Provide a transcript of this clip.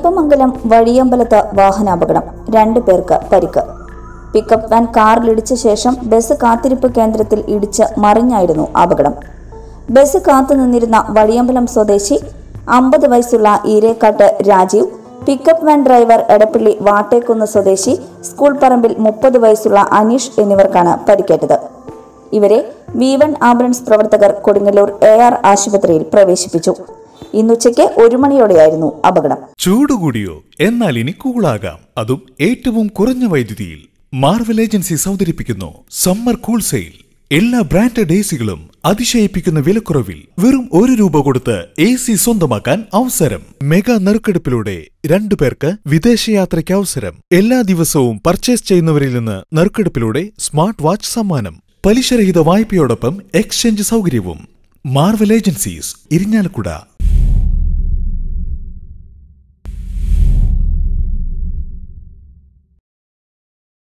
കയ്പമംഗലം വഴിയമ്പലത്ത് വാഹനാപകടം രണ്ടു പേർക്ക് പരിക്ക് പിക്കപ്പ് വാൻ കാറിലിടിച്ച ശേഷം ബസ് കാത്തിരിപ്പ് കേന്ദ്രത്തിൽ ഇടിച്ച് മറിഞ്ഞായിരുന്നു അപകടം ബസ് കാത്തുനിന്നിരുന്ന വഴിയമ്പലം സ്വദേശി അമ്പത് വയസ്സുള്ള Eerekkatt Rajeev pickup van driver Edappally Vattekkunnu സ്വദേശി സ്കൂൾ പറമ്പിൽ മുപ്പത് വയസ്സുള്ള അനീഷ് എന്നിവർക്കാണ് പരിക്കേറ്റത് ഇവരെ വി വൺ ആംബുലൻസ് പ്രവർത്തകർ കൊടുങ്ങല്ലൂർ എ ആർ ആശുപത്രിയിൽ പ്രവേശിപ്പിച്ചു ഇന്നുച്ചയ്ക്ക് ഒരു മണിയോടെയായിരുന്നു അപകടം ചൂട് കൂടിയോ എന്നാൽ ഇനി കൂളാകാം അതും ഏറ്റവും കുറഞ്ഞ വൈദ്യുതിയിൽ മാർവൽ ഏജൻസീസ് അവതരിപ്പിക്കുന്നു സമ്മർ കൂൾ സെയിൽ എല്ലാ ബ്രാൻഡഡ് എ സികളും അതിശയിപ്പിക്കുന്ന വിലക്കുറവിൽ വെറും ഒരു രൂപ കൊടുത്ത് എ സി സ്വന്തമാക്കാൻ അവസരം മെഗാ നറുക്കെടുപ്പിലൂടെ രണ്ടു പേർക്ക് വിദേശയാത്രയ്ക്ക് അവസരം എല്ലാ ദിവസവും പർച്ചേസ് ചെയ്യുന്നവരിൽ നിന്ന് നറുക്കെടുപ്പിലൂടെ സ്മാർട്ട് വാച്ച് സമ്മാനം പലിശരഹിത വായ്പയോടൊപ്പം എക്സ്ചേഞ്ച് സൗകര്യവും മാർവൽ ഏജൻസീസ് ഇരിഞ്ഞാലക്കുട